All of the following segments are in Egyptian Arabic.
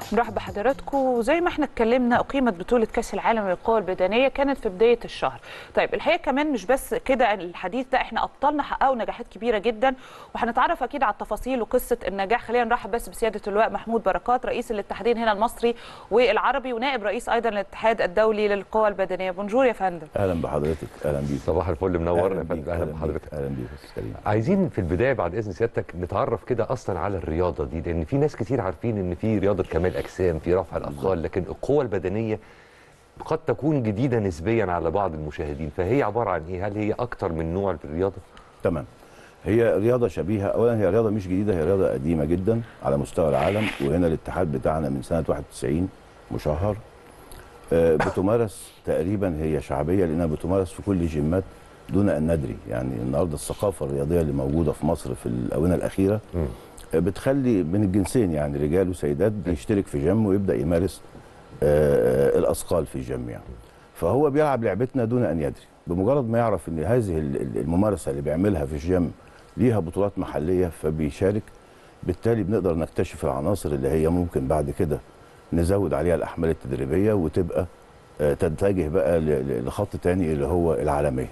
نرحب بحضراتكم وزي ما احنا اتكلمنا اقيمت بطوله كاس العالم للقوى البدنيه كانت في بدايه الشهر طيب الحقيقه كمان مش بس كده الحديث ده احنا ابطالنا حققوا نجاحات كبيره جدا وهنتعرف اكيد على التفاصيل وقصه النجاح خلينا نرحب بس بسياده اللواء محمود بركات رئيس الاتحادين هنا المصري والعربي ونائب رئيس ايضا الاتحاد الدولي للقوى البدنيه بونجور يا فندم اهلا بحضرتك اهلا بيك صباح الفل منورنا يا أهلاً بيك، فندم اهلا بحضرتك اهلا بيك يا أستاذ كريم عايزين في البدايه بعد اذن سيادتك نتعرف كده اصلا على الرياضه دي لان في ناس كتير عارفين ان في رياضه كمال اجسام في رفع الاثقال لكن القوه البدنيه قد تكون جديده نسبيا على بعض المشاهدين فهي عباره عن ايه هل هي اكتر من نوع في الرياضه تمام هي رياضه شبيهه اولا هي رياضه مش جديده هي رياضه قديمه جدا على مستوى العالم وهنا الاتحاد بتاعنا من سنه 91 مشهر آه، بتمارس تقريبا هي شعبيه لانها بتمارس في كل جيمات دون ان ندري يعني النهارده الثقافه الرياضيه اللي موجوده في مصر في الاونه الاخيره مم. آه، بتخلي من الجنسين يعني رجال وسيدات بيشترك في جيم ويبدا يمارس آه، الاثقال في الجيم يعني فهو بيلعب لعبتنا دون ان يدري بمجرد ما يعرف ان هذه ال- ال- الممارسه اللي بيعملها في الجيم ليها بطولات محليه فبيشارك بالتالي بنقدر نكتشف العناصر اللي هي ممكن بعد كده نزود عليها الاحمال التدريبيه وتبقى آه، تتجه بقى ل- ل- لخط تاني اللي هو العالميه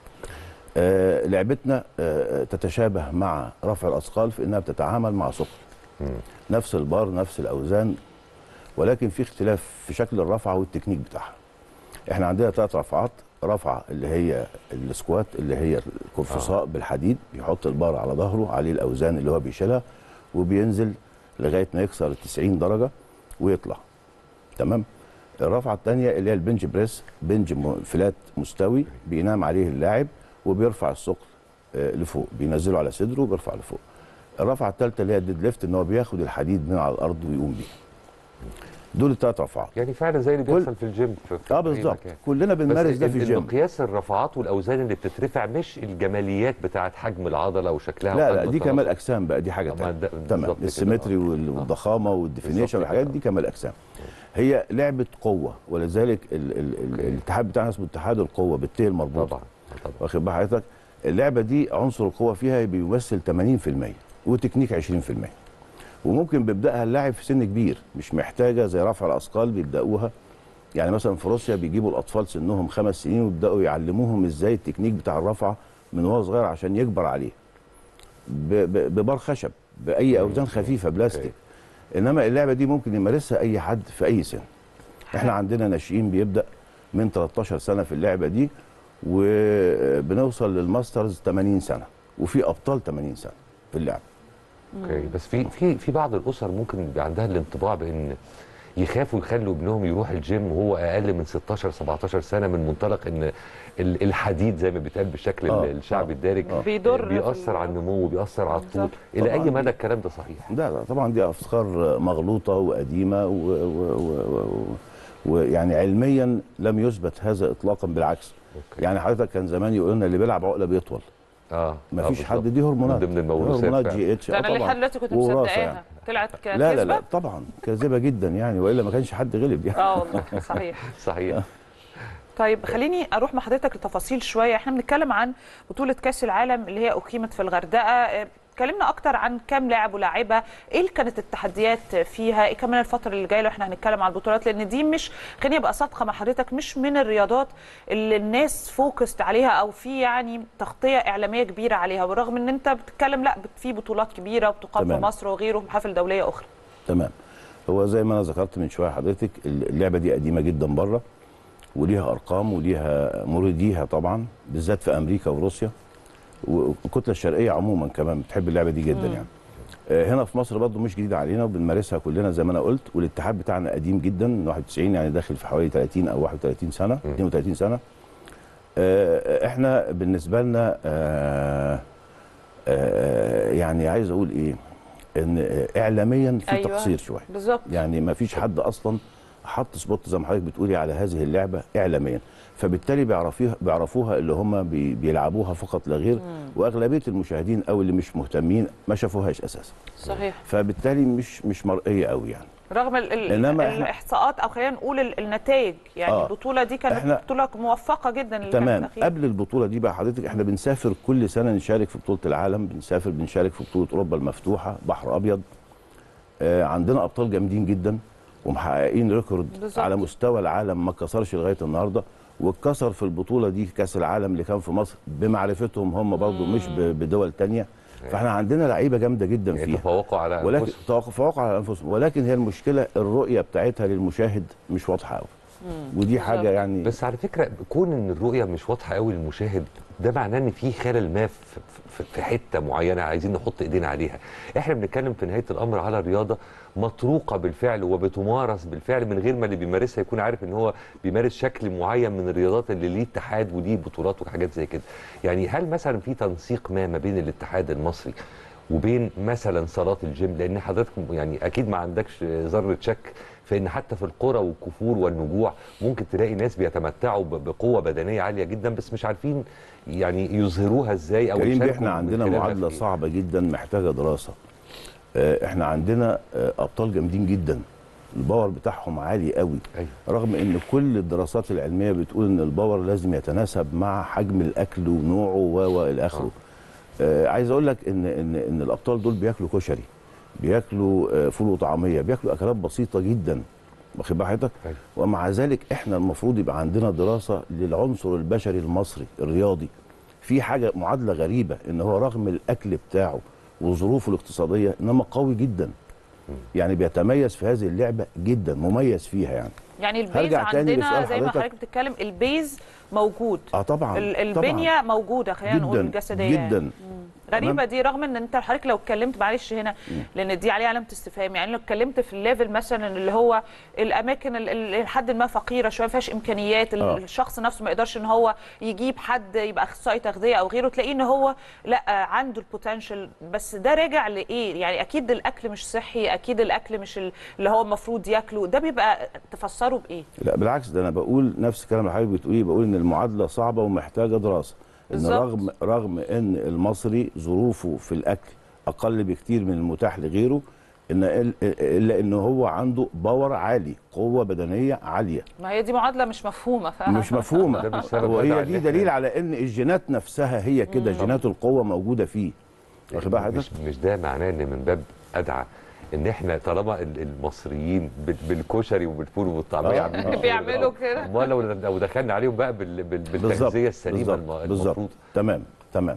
آه، لعبتنا آه، تتشابه مع رفع الاثقال في انها بتتعامل مع ثقل مم. نفس البار نفس الاوزان ولكن في اختلاف في شكل الرفعه والتكنيك بتاعها احنا عندنا ثلاث رفعات رفعه اللي هي السكوات اللي هي القرفصاء بالحديد بيحط البار على ظهره عليه الاوزان اللي هو بيشيلها وبينزل لغايه ما يكسر ال 90 درجه ويطلع تمام الرفعه الثانيه اللي هي البنج بريس بنج م- فلات مستوي بينام عليه اللاعب وبيرفع الثقل آه، لفوق بينزله على صدره وبيرفع لفوق الرفعه الثالثه اللي هي الديد ليفت ان هو بياخد الحديد من على الارض ويقوم بيه دول الثلاث رفعات يعني فعلا زي اللي كل- بيحصل في الجيم في في اه أي بالظبط مكان. كلنا بنمارس بس ده في ال- الجيم المقياس الرفعات والاوزان اللي بتترفع مش الجماليات بتاعت حجم العضله وشكلها لا لا وحجم دي التناسق. كمال اجسام بقى دي حاجه طب ما تانية ده- تمام بالظبط كده، السيمتري آه. وال- آه. والضخامه والديفينيشن بالظبط والحاجات كده، دي آه. كمال اجسام هي لعبه قوه ولذلك ال ال ال أوكي. الاتحاد بتاعنا اسمه اتحاد القوه بالتاء المربوطه طبعا طبعا واخد بال حضرتك اللعبه دي عنصر القوه فيها بيمثل 80% وتكنيك 20% وممكن بيبداها اللاعب في سن كبير مش محتاجه زي رفع الاثقال بيبداوها يعني مثلا في روسيا بيجيبوا الاطفال سنهم خمس سنين ويبداوا يعلموهم ازاي التكنيك بتاع الرفعه من وهو صغير عشان يكبر عليه ب- ب- ببار خشب باي اوزان خفيفه بلاستيك انما اللعبه دي ممكن يمارسها اي حد في اي سن احنا عندنا ناشئين بيبدا من 13 سنه في اللعبه دي وبنوصل للماسترز 80 سنه وفي ابطال 80 سنه في اللعبه اوكي بس في في في بعض الاسر ممكن يبقى عندها الانطباع بان يخافوا يخلوا ابنهم يروح الجيم وهو اقل من 16 17 سنه من منطلق ان ال- الحديد زي ما بيتقال بالشكل آه، ال- الشعبي آه، الدارج آه. بيضر في بيأثر ال- على النمو بيأثر على الطول بالظبط. الى اي طبعاً. مدى الكلام ده صحيح لا لا طبعا دي افكار مغلوطه وقديمه و- و- و- و- ويعني علميا لم يثبت هذا اطلاقا بالعكس أوكي. يعني حضرتك كان زمان يقول لنا اللي بيلعب عقله بيطول اه ما آه، فيش بالظبط. حد دي هرمونات من ضمن الموروثات هرمونات فعلا. جي اتش ده انا لحد دلوقتي كنت ووراثة مصدقاها يعني. طلعت ك- لا لا لا كذبة؟ طبعا كاذبه جدا يعني والا ما كانش حد غلب يعني اه والله صحيح صحيح طيب خليني اروح مع حضرتك لتفاصيل شويه احنا بنتكلم عن بطوله كاس العالم اللي هي اقيمت في الغردقه اه، اتكلمنا اكتر عن كام لاعب ولاعيبه ايه اللي كانت التحديات فيها ايه كمان الفتره اللي جايه لو احنا هنتكلم عن البطولات لان دي مش خليني ابقى صادقه مع حضرتك مش من الرياضات اللي الناس فوكست عليها او في يعني تغطيه اعلاميه كبيره عليها بالرغم ان انت بتتكلم لا في بطولات كبيره وبتقام في تمام. مصر وغيره ومحافل دوليه اخرى تمام هو زي ما انا ذكرت من شويه حضرتك اللعبه دي قديمه جدا بره وليها ارقام وليها مريديها طبعا بالذات في امريكا وروسيا والكتله الشرقيه عموما كمان بتحب اللعبه دي جدا يعني آه، هنا في مصر برضو مش جديده علينا وبنمارسها كلنا زي ما انا قلت والاتحاد بتاعنا قديم جدا من 91 يعني داخل في حوالي 30 او 31 سنه 32 سنه آه، احنا بالنسبه لنا آه، آه، يعني عايز اقول ايه ان آه، اعلاميا في أيوة. تقصير شويه بالظبط يعني ما فيش حد اصلا حط سبوت زي ما حضرتك بتقولي على هذه اللعبه اعلاميا فبالتالي بيعرفوها بيعرفوها اللي هم بي بيلعبوها فقط لا غير واغلبيه المشاهدين او اللي مش مهتمين ما شافوهاش اساسا صحيح فبالتالي مش مش مرئيه قوي يعني رغم ال ال إنما إحنا- الاحصاءات او خلينا نقول ال- النتائج يعني آه. البطوله دي كانت إحنا- بطوله موفقه جدا اللي كانت تمام الأخيرة. قبل البطوله دي بقى حضرتك احنا بنسافر كل سنه نشارك في بطوله العالم بنسافر بنشارك في بطوله اوروبا المفتوحه بحر ابيض آه عندنا ابطال جامدين جدا ومحققين ريكورد بالظبط. على مستوى العالم ما اتكسرش لغايه النهارده واتكسر في البطوله دي كاس العالم اللي كان في مصر بمعرفتهم هم برضو مش ب- بدول تانية فاحنا عندنا لعيبه جامده جدا يعني فيها تفوقوا على ولكن أنفسهم. تفوقوا على انفسهم ولكن هي المشكله الرؤيه بتاعتها للمشاهد مش واضحه قوي ودي حاجه بالظبط. يعني بس على فكره كون ان الرؤيه مش واضحه قوي للمشاهد ده معناه ان في خلل ما في, في, في حته معينه عايزين نحط ايدينا عليها احنا بنتكلم في نهايه الامر على رياضه مطروقه بالفعل وبتمارس بالفعل من غير ما اللي بيمارسها يكون عارف ان هو بيمارس شكل معين من الرياضات اللي ليه اتحاد وليه بطولات وحاجات زي كده يعني هل مثلا في تنسيق ما ما بين الاتحاد المصري وبين مثلا صالات الجيم لان حضرتك يعني اكيد ما عندكش ذره شك في ان حتى في القرى والكفور والنجوع ممكن تلاقي ناس بيتمتعوا ب- بقوه بدنيه عاليه جدا بس مش عارفين يعني يظهروها ازاي او كريم يشاركوا احنا من عندنا خلالها معادله في إيه. صعبه جدا محتاجه دراسه آه، احنا عندنا آه، ابطال جامدين جدا الباور بتاعهم عالي قوي أيوة. رغم ان كل الدراسات العلميه بتقول ان الباور لازم يتناسب مع حجم الاكل ونوعه و و الى اخره آه عايز اقول لك ان ان ان الابطال دول بياكلوا كشري بياكلوا آه، فول وطعميه بياكلوا اكلات بسيطه جدا واخد بال حضرتك أيوة. ومع ذلك احنا المفروض يبقى عندنا دراسه للعنصر البشري المصري الرياضي في حاجه معادله غريبه ان هو رغم الاكل بتاعه وظروفه الاقتصاديه انما قوي جدا يعني بيتميز في هذه اللعبه جدا مميز فيها يعني يعني البيز هرجع تاني عندنا لسؤال زي ما حضرتك. حضرتك بتتكلم البيز موجود اه طبعا ال- طبعاً. البنيه موجوده خلينا نقول جدا الجسديه يعني. جدا غريبه تمام. دي رغم ان انت حضرتك لو اتكلمت معلش هنا لان دي عليه علامه استفهام يعني لو اتكلمت في الليفل مثلا اللي هو الاماكن ال- ال- لحد ما فقيره شويه ما فيهاش امكانيات ال- آه. الشخص نفسه ما يقدرش ان هو يجيب حد يبقى اخصائي تغذيه او غيره تلاقيه ان هو لا عنده البوتنشال بس ده راجع لايه يعني اكيد الاكل مش صحي اكيد الاكل مش ال- اللي هو المفروض ياكله ده بيبقى تفسره بايه لا بالعكس ده انا بقول نفس الكلام اللي حضرتك بتقوليه بقول ان المعادله صعبه ومحتاجه دراسه ان بالظبط. رغم رغم ان المصري ظروفه في الاكل اقل بكتير من المتاح لغيره ان ال- الا ان هو عنده باور عالي قوه بدنيه عاليه ما هي دي معادله مش مفهومه ف... مش مفهومه ده بسبب وهي وضع دي اللي إحنا- دليل على ان الجينات نفسها هي كده جينات القوه موجوده فيه واخد بال حضرتك مش, مش ده معناه ان من باب ادعى ان احنا طالما ال- المصريين بال- بالكشري وبالفول والطعميه آه، عاملين آه. كده. بيعملوا كده. امال لو لو دخلنا عليهم بقى بال- بال- بالظبط بالتغذيه السليمه الم- بالظبط بالظبط المفروض تمام تمام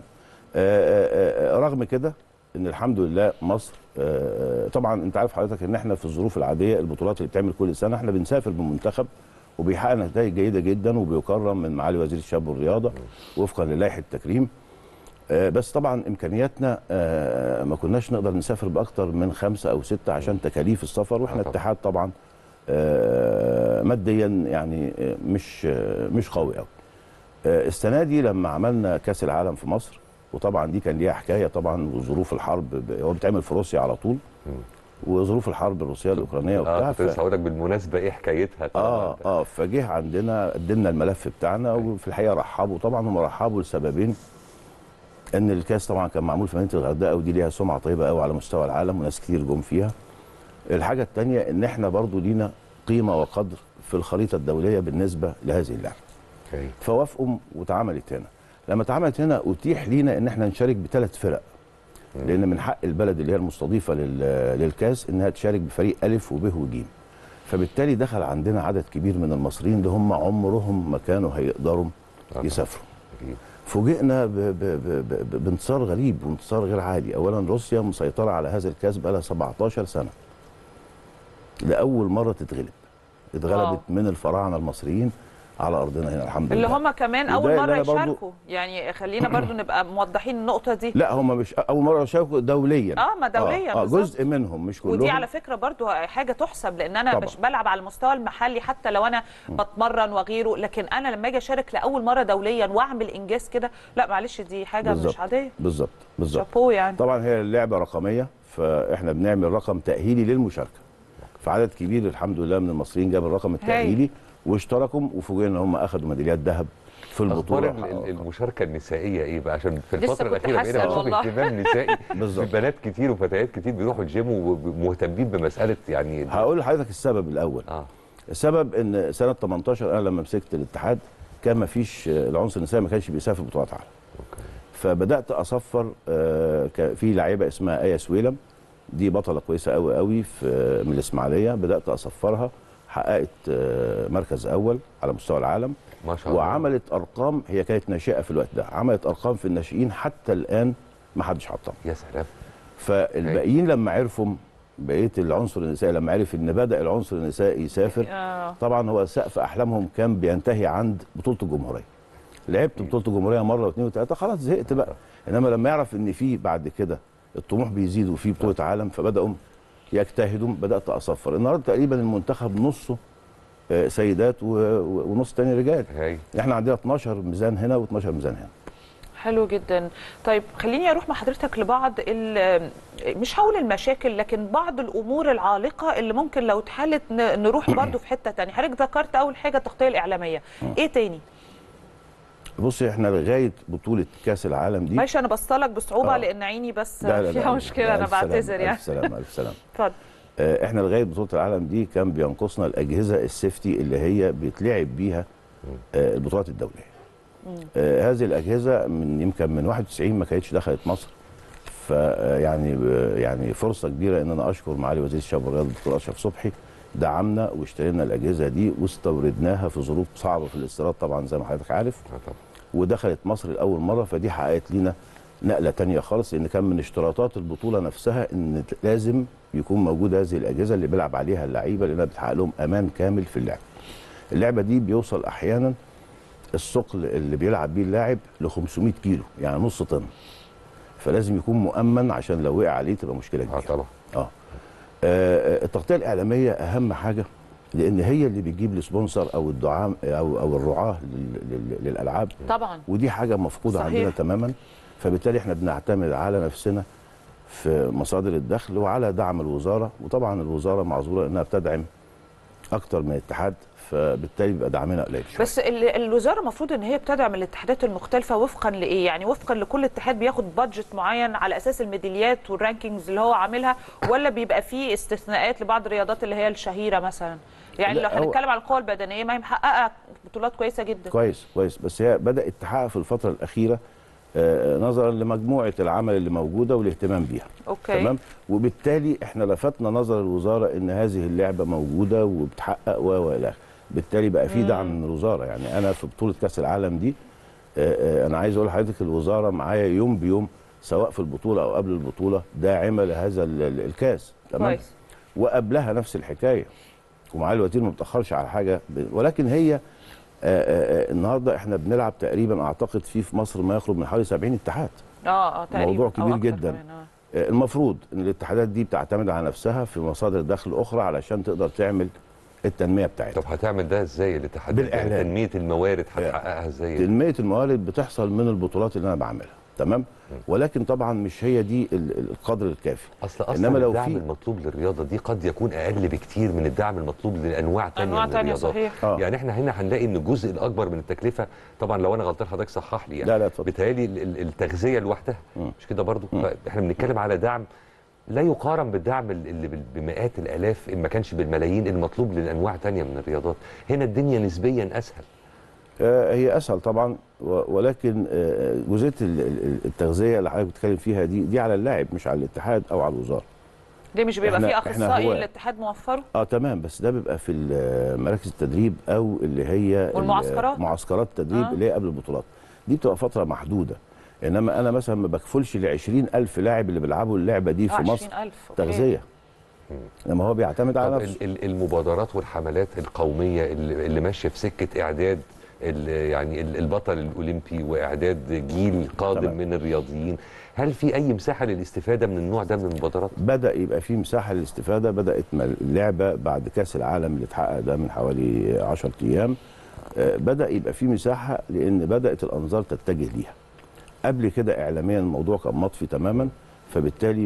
آه، آه، آه، رغم كده ان الحمد لله مصر آه، آه، طبعا انت عارف حضرتك ان احنا في الظروف العاديه البطولات اللي بتعمل كل سنه احنا بنسافر بالمنتخب وبيحقق نتائج جيده جدا وبيكرم من معالي وزير الشباب والرياضه وفقا للائحه التكريم آه، بس طبعا امكانياتنا آه، ما كناش نقدر نسافر باكتر من خمسه او سته عشان تكاليف السفر واحنا طبعاً. اتحاد طبعا آه، ماديا يعني آه، مش آه، مش قوي قوي آه، السنه دي لما عملنا كاس العالم في مصر وطبعا دي كان ليها حكايه طبعا وظروف الحرب ب- هو بيتعمل في روسيا على طول وظروف الحرب الروسيه الاوكرانيه وبتاع اه كنت ف- لسه هقول لك بالمناسبه ايه حكايتها طبعا اه اه فجه عندنا قدمنا الملف بتاعنا وفي الحقيقه رحبوا طبعا هم رحبوا لسببين ان الكاس طبعا كان معمول في مدينه الغردقه ودي ليها سمعه طيبه قوي على مستوى العالم وناس كتير جم فيها الحاجه الثانيه ان احنا برضو لينا قيمه وقدر في الخريطه الدوليه بالنسبه لهذه اللعبه أوكي. فوافقوا واتعملت هنا لما اتعملت هنا اتيح لينا ان احنا نشارك بثلاث فرق لان من حق البلد اللي هي المستضيفه لل- للكاس انها تشارك بفريق الف وب وج فبالتالي دخل عندنا عدد كبير من المصريين اللي هم عمرهم ما كانوا هيقدروا آه. يسافروا أكيد. فوجئنا ب- ب- ب- ب- بانتصار غريب وانتصار غير عادي اولا روسيا مسيطره على هذا الكاس بقى لها 17 سنه لاول مره تتغلب اتغلبت واو. من الفراعنه المصريين على ارضنا هنا الحمد اللي لله هم كمان وده اول اللي مره أنا برضو- يشاركوا يعني خلينا برضو نبقى موضحين النقطه دي لا هم مش اول مره يشاركوا دوليا اه ما دوليا آه, آه بالظبط. جزء منهم مش كلهم ودي على فكره برضو حاجه تحسب لان انا طبعا. مش بلعب على المستوى المحلي حتى لو انا بتمرن وغيره لكن انا لما اجي اشارك لاول مره دوليا واعمل انجاز كده لا معلش دي حاجه بالظبط. مش عاديه بالظبط بالظبط شابو يعني طبعا هي اللعبه رقميه فاحنا بنعمل رقم تاهيلي للمشاركه فعدد كبير الحمد لله من المصريين جاب الرقم التاهيلي واشتركوا وفوجئنا ان هم اخذوا ميداليات ذهب في اخبار البطوله ال- ال- المشاركه النسائيه ايه بقى عشان في لسه الفتره كنت الاخيره بقينا هسأل بنشوف والله. اهتمام نسائي بالظبط. في بنات كتير وفتيات كتير بيروحوا الجيم ومهتمين بمساله يعني هقول لحضرتك السبب الاول اه السبب ان سنه 18 انا لما مسكت الاتحاد كان ما فيش العنصر النسائي ما كانش بيسافر بطولات عالم اوكي فبدات اصفر آه، ك- في لعيبه اسمها ايه سويلم دي بطله كويسه قوي قوي في من الاسماعيليه بدات اصفرها حققت آه، مركز اول على مستوى العالم ما شاء الله وعملت ارقام هي كانت ناشئه في الوقت ده عملت ارقام في الناشئين حتى الان ما حدش حطها يا سلام فالباقيين لما عرفوا بقيه العنصر النسائي لما عرف ان بدا العنصر النسائي يسافر آه. طبعا هو سقف احلامهم كان بينتهي عند بطوله الجمهوريه لعبت بطوله الجمهوريه مره واثنين وثلاثه خلاص زهقت بقى انما لما يعرف ان في بعد كده الطموح بيزيد وفي بطوله عالم فبداوا يجتهدوا بدات اصفر النهارده تقريبا المنتخب نصه آه، سيدات و- و- ونص تاني رجال هاي احنا عندنا 12 ميزان هنا و12 ميزان هنا حلو جدا طيب خليني اروح مع حضرتك لبعض ال- مش هقول المشاكل لكن بعض الامور العالقه اللي ممكن لو اتحلت ن- نروح برضو في حته تانية حضرتك ذكرت اول حاجه التغطيه الاعلاميه ايه تاني بصي احنا لغايه بطوله كاس العالم دي ماشي انا بصلك بصعوبه آه. لان عيني بس لا لا فيها لا مشكله لا، انا ألف سلامة، بعتذر يعني الف سلامه الف سلامه اتفضل آه، احنا لغايه بطوله العالم دي كان بينقصنا الاجهزه السيفتي اللي هي بيتلعب بيها آه، البطولات الدوليه. آه، هذه الاجهزه من يمكن من 91 ما كانتش دخلت مصر فيعني يعني فرصه كبيره ان انا اشكر معالي وزير الشباب والرياضه الدكتور اشرف صبحي دعمنا واشترينا الاجهزه دي واستوردناها في ظروف صعبه في الاستيراد طبعا زي ما حضرتك عارف آه طبعا ودخلت مصر لاول مره فدي حققت لنا نقله تانية خالص لان كان من اشتراطات البطوله نفسها ان لازم يكون موجود هذه الاجهزه اللي بيلعب عليها اللعيبه لانها بتحقق لهم امان كامل في اللعب. اللعبه دي بيوصل احيانا الثقل اللي بيلعب بيه اللاعب ل 500 كيلو يعني نص طن. فلازم يكون مؤمن عشان لو وقع عليه تبقى مشكله اه كبيره. طبعا اه آه، التغطيه الاعلاميه اهم حاجه لان هي اللي بتجيب السبونسر او الدعام او او الرعاه لل- لل- للالعاب طبعا ودي حاجه مفقوده صحيح. عندنا تماما فبالتالي احنا بنعتمد على نفسنا في مصادر الدخل وعلى دعم الوزاره وطبعا الوزاره معذوره انها بتدعم اكتر من اتحاد فبالتالي بيبقى دعمنا قليل شويه بس ال- الوزاره المفروض ان هي بتدعم الاتحادات المختلفه وفقا لايه يعني وفقا لكل اتحاد بياخد بادجت معين على اساس الميداليات والرانكينجز اللي هو عاملها ولا بيبقى فيه استثناءات لبعض الرياضات اللي هي الشهيره مثلا يعني لا، لو هو- هنتكلم على القوى البدنيه ما هي محققه بطولات كويسه جدا كويس كويس بس هي بدات تحقق في الفتره الاخيره آه، نظرا لمجموعه العمل اللي موجوده والاهتمام بيها اوكي تمام وبالتالي احنا لفتنا نظر الوزاره ان هذه اللعبه موجوده وبتحقق و و الى آخره. بالتالي بقى في دعم من الوزاره يعني انا في بطوله كاس العالم دي آه، آه، انا عايز اقول لحضرتك الوزاره معايا يوم بيوم سواء في البطوله او قبل البطوله داعمه لهذا ال- ال- الكاس تمام كويس وقبلها نفس الحكايه ومعالي الوزير ما بتاخرش على حاجه ب- ولكن هي آه، آه، آه، النهارده احنا بنلعب تقريبا اعتقد في في مصر ما يقرب من حوالي 70 اتحاد اه اه تقريبا موضوع أو كبير أكتر جداً. كمان، آه. آه، المفروض ان الاتحادات دي بتعتمد على نفسها في مصادر دخل اخرى علشان تقدر تعمل التنميه بتاعتها طب هتعمل ده ازاي الاتحاد بالإعلان. تنميه الموارد هتحققها ازاي تنميه الموارد بتحصل من البطولات اللي انا بعملها تمام ولكن طبعا مش هي دي ال- ال- القدر الكافي اصل اصلا إنما لو الدعم في- المطلوب للرياضه دي قد يكون اقل بكتير من الدعم المطلوب لانواع تانية انواع من تانية الرياضات صحيح آه. يعني احنا هنا هنلاقي ان الجزء الاكبر من التكلفه طبعا لو انا غلطان حضرتك صحح لي يعني لا لا اتفضل بيتهيألي ال- ال- التغذيه لوحدها مم. مش كده برضو مم. احنا بنتكلم على دعم لا يقارن بالدعم ال- اللي بال- بمئات الالاف ان ما كانش بالملايين المطلوب للانواع تانية من الرياضات هنا الدنيا نسبيا اسهل آه، هي اسهل طبعا و- ولكن آه، جزئيه ال- ال- التغذيه اللي حضرتك بتتكلم فيها دي دي على اللاعب مش على الاتحاد او على الوزاره ليه مش بيبقى إحنا- فيه إحنا اخصائي هو- الاتحاد موفره اه تمام بس ده بيبقى في ال- مراكز التدريب او اللي هي ال- والمعسكرات. معسكرات التدريب آه. اللي هي قبل البطولات دي بتبقى فتره محدوده انما انا مثلا ما بكفلش ل 20000 لاعب اللي بيلعبوا اللعبه دي في آه، مصر 20000 أوكي. تغذيه انما هو بيعتمد على طب نفسه ال- ال- المبادرات والحملات القوميه اللي اللي ماشيه في سكه اعداد ال- يعني ال- البطل الاولمبي واعداد جيل قادم تمام. من الرياضيين هل في اي مساحه للاستفاده من النوع ده من المبادرات بدا يبقى في مساحه للاستفاده بدات م- اللعبه بعد كاس العالم اللي اتحقق ده من حوالي 10 ايام آه، بدا يبقى في مساحه لان بدات الانظار تتجه ليها قبل كده اعلاميا الموضوع كان مطفي تماما فبالتالي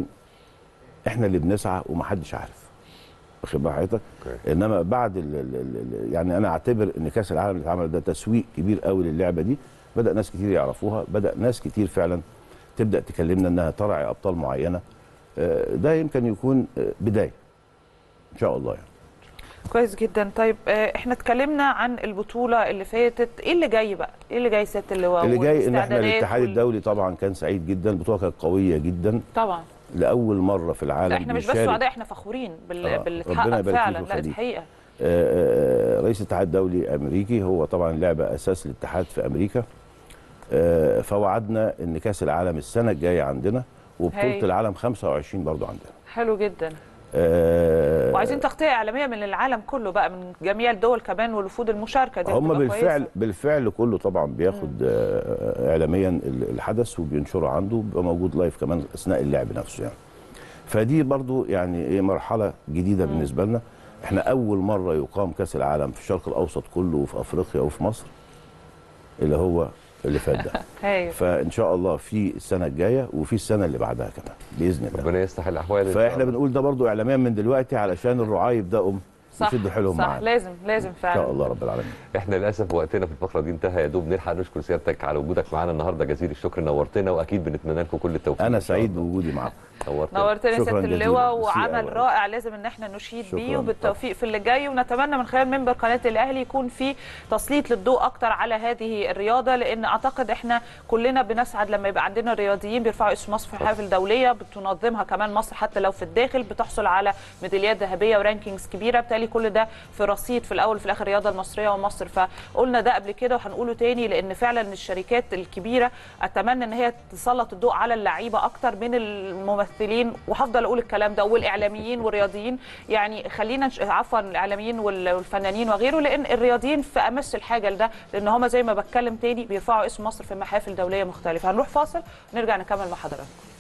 احنا اللي بنسعى ومحدش عارف واخد بال حضرتك أوكي. انما بعد ال ال ال يعني انا اعتبر ان كاس العالم اللي اتعمل ده تسويق كبير قوي للعبه دي بدا ناس كتير يعرفوها بدا ناس كتير فعلا تبدا تكلمنا انها ترعي ابطال معينه آه، ده يمكن يكون آه، بدايه ان شاء الله يعني كويس جدا طيب آه، احنا اتكلمنا عن البطوله اللي فاتت ايه اللي جاي بقى ايه اللي جاي سياده اللواء اللي جاي ان احنا والاستعدادات الاتحاد وال- الدولي طبعا كان سعيد جدا البطوله كانت قويه جدا طبعا لاول مره في العالم احنا مش بس بيشارك- سعداء احنا فخورين بال... آه، باللي ربنا اتحقق يبارك فعلا فيك لا دي ويخليك. حقيقه آه، آه، رئيس الاتحاد الدولي امريكي هو طبعا لعبه اساس الاتحاد في امريكا آه، فوعدنا ان كاس العالم السنه الجايه عندنا وبطوله هايل. العالم 25 برضو عندنا حلو جدا آه، وعايزين تغطيه اعلاميه من العالم كله بقى من جميع الدول كمان والوفود المشاركه دي هم هتبقى بالفعل كويسة. بالفعل كله طبعا بياخد آه، اعلاميا ال- الحدث وبينشره عنده بيبقى موجود لايف كمان اثناء اللعب نفسه يعني فدي برضو يعني ايه مرحله جديده بالنسبه لنا احنا اول مره يقام كاس العالم في الشرق الاوسط كله وفي افريقيا وفي مصر اللي هو اللي فات ده هايل فان شاء الله في السنه الجايه وفي السنه اللي بعدها كمان باذن الله ربنا يصلح الاحوال إن شاء فاحنا الله. بنقول ده برضو اعلاميا من دلوقتي علشان الرعاة يبداوا صح يشدوا حيلهم صح معانا لازم لازم ان فعلا شاء الله رب العالمين احنا للاسف وقتنا في الفقره دي انتهى يا دوب نلحق نشكر سيادتك على وجودك معانا النهارده جزيل الشكر نورتنا واكيد بنتمنى لكم كل التوفيق انا إن شاء سعيد الله. بوجودي معاكم نورتنا نورتنا يا شكراً سياده جزيلاً. اللواء ميرسي وعمل أوي. رائع لازم ان احنا نشيد بيه شكراً. وبالتوفيق في اللي جاي ونتمنى من خلال منبر قناه الاهلي يكون في تسليط للضوء اكتر على هذه الرياضه لان اعتقد احنا كلنا بنسعد لما يبقى عندنا رياضيين بيرفعوا اسم مصر في الحافل الدوليه بتنظمها كمان مصر حتى لو في الداخل بتحصل على ميداليات ذهبيه ورانكينجز كبيره بالتالي كل ده في رصيد في الاول وفي الاخر الرياضه المصريه ومصر فقلنا ده قبل كده وهنقوله تاني لان فعلا الشركات الكبيره اتمنى ان هي تسلط الضوء على اللعيبه اكتر من الممثلين وهفضل اقول الكلام ده والاعلاميين والرياضيين يعني خلينا نش... عفوا الاعلاميين وال- والفنانين وغيره لان الرياضيين في امس الحاجه لده لان هم زي ما بتكلم تاني بيرفعوا اسم مصر في محافل دوليه مختلفه هنروح فاصل ونرجع نكمل مع حضراتكم